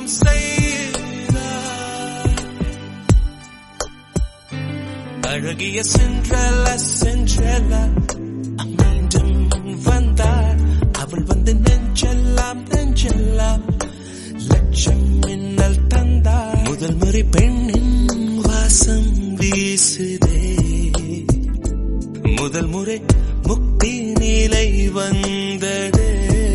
அறிமுகம் செய்தார் அழகிய சென்றல சென்றல மீண்டும் வந்தார் அவள் வந்து நெஞ்செல்லாம் நெஞ்செல்லாம் லட்சம் மின்னல் தந்தார் முதல் முறை பெண்ணின் வாசம் வீசுதே முதல் முறை முக்தி நிலை வந்தது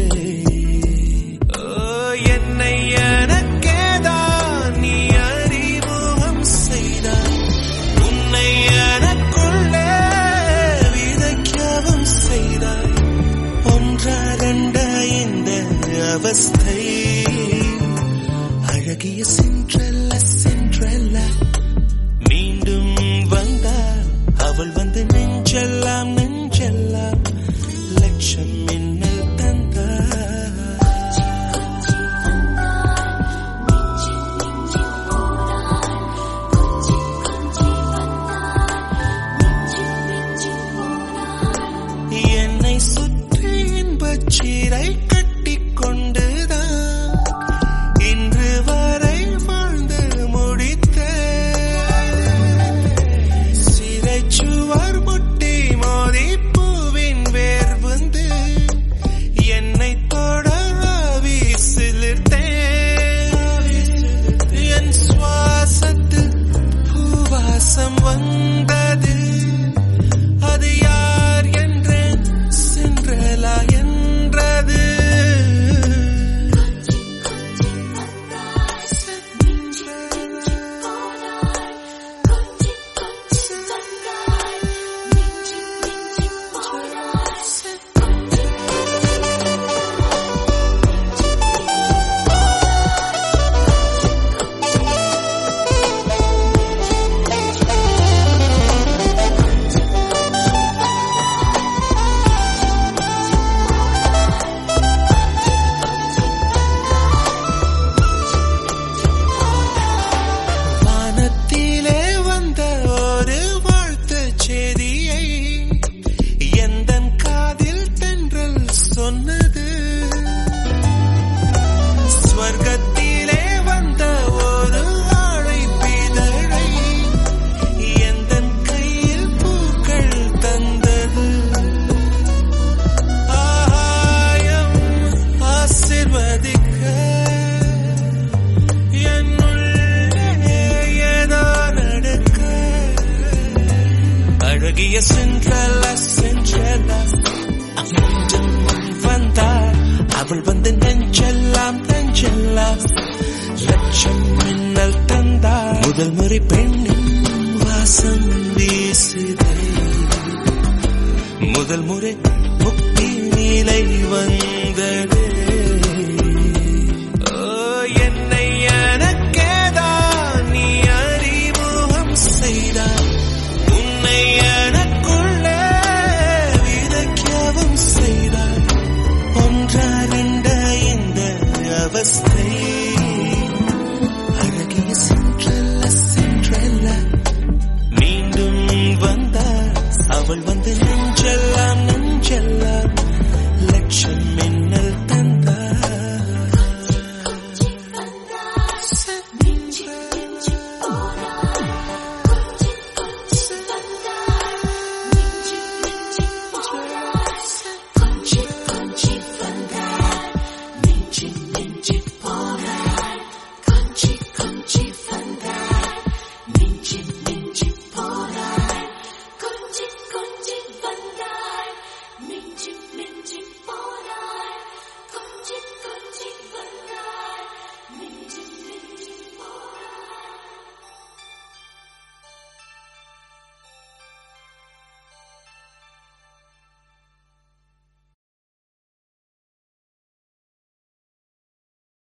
ஓ, என்னை எனக்கேதான் நீ அறிமுகம் செய்தாய் உன்னை எனக்குள்ளே விதைக்கவும் செய்தாய் ஒன்றா ரெண்டா இந்த அவஸ்தை அழகிய சென்றல்ல சென்றல்ல மீண்டும் வந்தார் அவள் வந்து நெஞ்செல்லாம் நெஞ்செல்லாம் லட்சம் மின்னல் தந்தார் என்னை சுற்றி இன்பச் சீரை கட்டிக் கொண்டுதான் இன்று வரை வாழ்ந்து முடித்த சிறைச்சுவர் முட்டி மோதி பூவின் வேர் வந்து என்னை தொட வீசிலிட்டேன் என் சுவாசத்தில் பூவாசம் வந்தது அது யார் என்றேன் சென்றலா என்றது வானத்திலே வந்த ஒரு வாழ்த்து செய்தியை எந்தன் காதில் தென்றல் சொன்னது ஸ்வர்க்கத்திலே வந்த ஒரு ஆழை பிதழை எந்தன் கையில் பூக்கள் தந்தது ஆகாயம் ஆசிர்வதிக்க என்னுள்ளே ஏதோ நடக்க அழகிய சென்றல சென்றல மீண்டும் வந்தார் அவள் வந்து நெஞ்செல்லாம் நெஞ்செல்லாம் லட்சம் மின்னல் தந்தார் முதல் முறை பெண்ணின் வாசம் வீசுதே முதல் முறை முக்தி நிலை வந்தது ஓ, என்னை எனக்கேதான் நீ அறிமுகம் செய்தாய் உன்னை எனக்குள்ளே விதைக்கவும் செய்தாய் ஒன்றா ரெண்டா இந்த அவஸ்தை